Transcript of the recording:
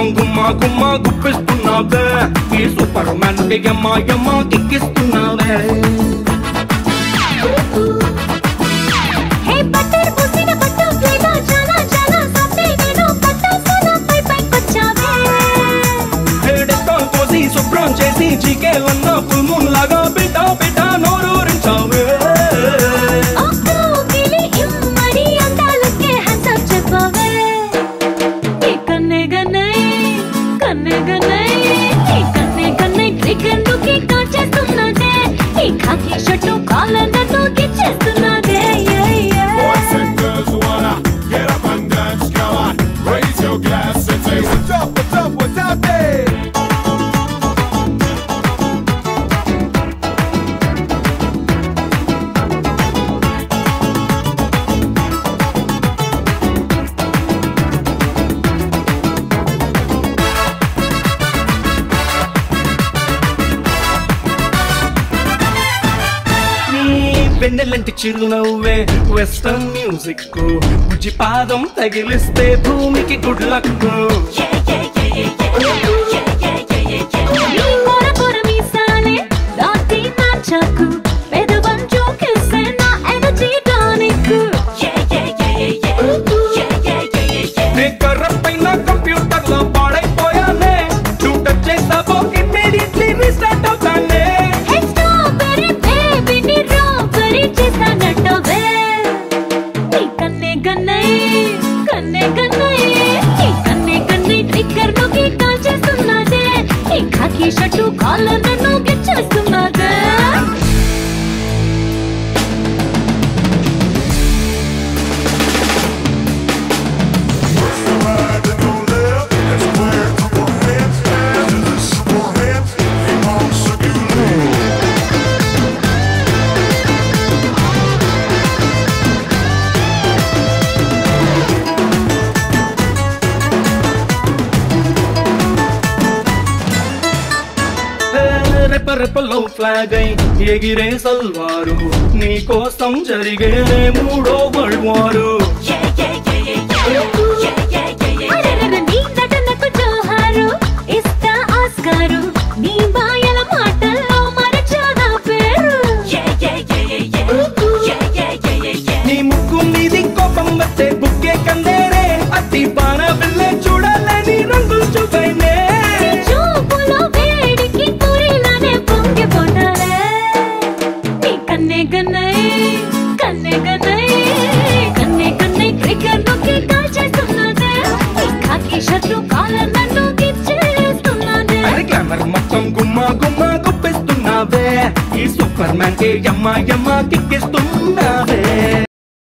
మొత్తం గుమ్మా గుమ్మా గుప్పిస్తున్నావే ఈ సూపర్ మ్యాన్ కి యమ్మా యమ్మా కిక్కిస్తున్నావే హే బట్టర్ పూసిన పట్టు ఫ్లేవర్ చాలా చాలా సాఫ్ట్ నేను పట్టాసన పై పైకొచ్చావే హెడెత్తో కోసి శుభ్రం చేసి చీకేలన్న ఫుల్ మూన్ లాగా బిడ్డ బిడ్డ నోరూరించావే అక్కో గిలి ఇమ్మడి అందాలకే హ్యాండ్స్ అప్ చెప్పవే ఈ కన్నే గన్నై కన్నే గన్నై ఈ కన్నే గన్నై ట్రిగర్ లుకి కాచేస్తున్నదే ఈ ఖాకీ షర్టు కాలర్ నన్ను గిచ్చేస్తున్నదే yeah, yeah. Boys and girls who wanna get up and dance, come on, raise your glass and say, What's up, what's up, what's up, there? నీ వెన్నెలంటి చిరునవ్వే వెస్టర్న్ మ్యూజిక్ బుజ్జి పాదం తగిలిస్తే భూమికి గుడ్ లక్ నీ కొర కొర మీసాలే దాటి నా చాకు పెదవంచు కిస్సే నా ఎనర్జీ టానిక్ నే కర్ర పైన కంప్యూటర్ లో పాడైపోయానే నువ్వు టచ్ చేసావో ఇమ్మీడియట్లీ రీస్టార్ట్ అవుతానే హే స్ట్రాబెర్రీ బేబీ ని రాబెర్రీ చేస్తానంటవే నీ కన్నే గన్నై కన్నే గన్నై నీ కన్నే గన్నై ట్రిగ్గర్ నొక్కి కాల్ చేస్తున్నదే నీ ఖాకీ షర్టు కాలర్ నన్ను గిచ్చేస్తున్నదే Right and go left, that's where to your hands, hands to the super hands, keep on circulating. రెప్ప రెప్పలో ఫ్లాగ్ అయి ఎగిరే సల్వారు నీ కోసం జరిగే మూడో వరల్డ్ వారు అరెరెరె నీ నటనకు జోహారు ఇస్తా ఆస్కారు నీ మాయల మాటల్లో మరచానా పేరు నీ ముక్కు మీది కోపం వస్తే బుక్కే కందేరే అతి బాణ వెళ్ళే చూడాలని రంగులు చూపైనే నీ చూపులో వేడికి పూరిలానే పొంగిపోతారే నీ కన్నే గన్నై కన్నే గన్నై కన్నే కన్నే ట్రిగ్గర్ నొక్కి కాల్ చేస్తున్నదే నీ ఖాకీ షర్టు కాలర్ నన్ను గిచ్చేస్తున్నదే అరే గ్లామర్ మొత్తం గుమ్మ గుమ్మ గుప్పిస్తున్నావే ఈ సూపర్ మ్యాన్ కి యమ్మ యమ్మ కిక్కిస్తున్నావే